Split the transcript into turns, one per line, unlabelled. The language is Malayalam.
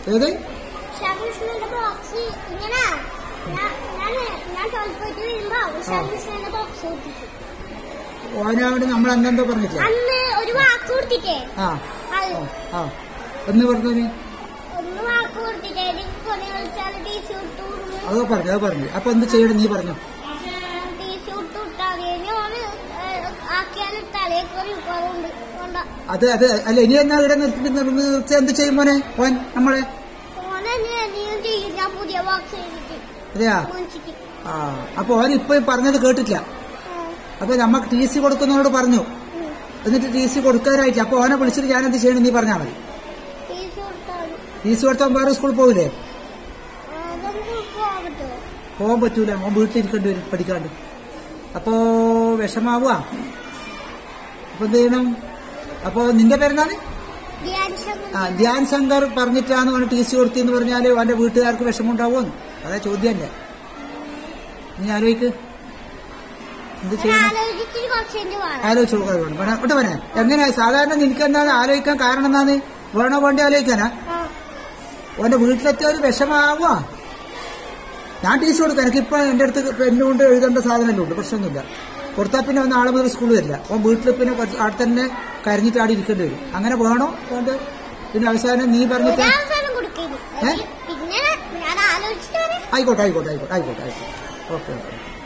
ഏത്
ഉഷാകൃഷ്ണന്റെ ബോക്സ് ഇങ്ങനെ ഞാൻ ഞാൻ ഞാൻ തോൽപ്പോയിട്ട് വരുമ്പോ ഉഷാകൃഷ്ണന്റെ ബോക്സ് കൊടുത്തിട്ട്
ഓനോട് നമ്മൾ അന്നെന്തോ പറഞ്ഞിട്ടില്ല
അന്ന് ഒരു വാക്ക് കൊടുത്തിട്ടേ
ആ
അത്
ആ എന്ന് പറഞ്ഞു
ഒന്ന് വാക്ക് കൊടുത്തിട്ടേ കൊണി കളിച്ചാൽ ടി സി ഇട്ട് കൊടുക്കുന്നു
അതോ പറഞ്ഞു അത് പറഞ്ഞു അപ്പൊ എന്ത് ചെയ്യണം നീ പറഞ്ഞു
ടി സി ഇട്ട് ഇട്ടാൽ ഓന് ആക്കിയാൽ തലയൊക്കെ കുറവുണ്ട് കൊണ്ട
അത് അത് അല്ല ഇനി എന്നാ ഇവിടെ നിർത്തി നിർത്തി എന്ത് ചെയ്യും മോനെ ഓൻ നമ്മളെ
ഓനെ എന്തെങ്കിലും ചെയ്യും ഞാൻ പുതിയ ബോക്സ് എഴുതിട്ട്
അതെയാ
മേടിച്ചിട്ട്
ആ അപ്പൊ ഓൻ ഇപ്പൊ പറഞ്ഞത് കേട്ടിട്ടില്ല
ഉം,
അപ്പൊ നമുക്ക് ടി സി കൊടുക്കുന്നവരോട് പറഞ്ഞു
ഉം.
എന്നിട്ട് ടി സി കൊടുക്കാനായിട്ട് അപ്പൊ ഓനെ വിളിച്ചിട്ട് ഞാൻ എന്ത് ചെയ്യണം നീ പറഞ്ഞാൽ മതി
ടി സി കൊടുത്താൽ
ടി സി കൊടുത്താൽ വേറെ സ്കൂളിൽ പോകില്ലേ
നമുക്ക് പോകാൻ പറ്റുമോ
പോകാൻ പറ്റൂല ഓൻ വീട്ടിലിരിക്കേണ്ടി വരും പഠിക്കാണ്ട് അപ്പോ വിഷമാവുക അപ്പൊ എന്ത് ചെയ്യണം അപ്പൊ നിന്റെ പേരെന്താണ്
ധ്യാൻ ശങ്കർ
ആ ധ്യാൻ ശങ്കർ പറഞ്ഞിട്ടാണ് അവന് ടി സി കൊടുത്തെന്ന് പറഞ്ഞാല് അവന്റെ വീട്ടുകാർക്ക് വിഷമമുണ്ടാവുമെന്ന് അതാ ചോദ്യമല്ലേ നീ ആലോചിക്ക് എന്ത് ചെയ്യണം
ആലോചിച്ചിട്ട് കുറച്ചെന്റെ വേണം
ആലോചിച്ചു ഇവിടെ പറയാ എങ്ങനെയാ സാധാരണ നിനക്ക് എന്താണ് ആലോചിക്കാൻ കാരണം എന്താണ് വേണോ വേണ്ടി ആലോചിക്കാനാ
ആ,
ഓന്റെ വീട്ടിലെത്തിയ ഒരു വിഷമാവുക ഞാൻ ടി സി കൊടുക്കാം എനിക്കിപ്പോ എന്റെ അടുത്ത് പെണ്ണ് കൊണ്ട് എഴുതേണ്ട സാധനമല്ലേ ഉണ്ട് പ്രശ്നമൊന്നുമില്ല കൊടുത്താൽ പിന്നെ ഒന്ന് നാളെ മുതൽ സ്കൂളിൽ വരില്ല ഓൻ വീട്ടിൽ പിന്നെ കുറച്ച് അവിടെ തന്നെ കരഞ്ഞിട്ട് ആടി ഇരിക്കേണ്ടി വരും അങ്ങനെ വേണോ അതുകൊണ്ട് പിന്നെ അവസാനം നീ പറഞ്ഞിട്ട്
ഒരു അവസരം കൊടുക്കുന്നു
ഏ?
പിന്നെ ഞാൻ ആലോചിച്ചിട്ട് പറയാം
ആയിക്കോട്ടെ ആയിക്കോട്ടെ ആയിക്കോട്ടെ ആയിക്കോട്ടെ ആയിക്കോട്ടെ ഓക്കെ ഓക്കെ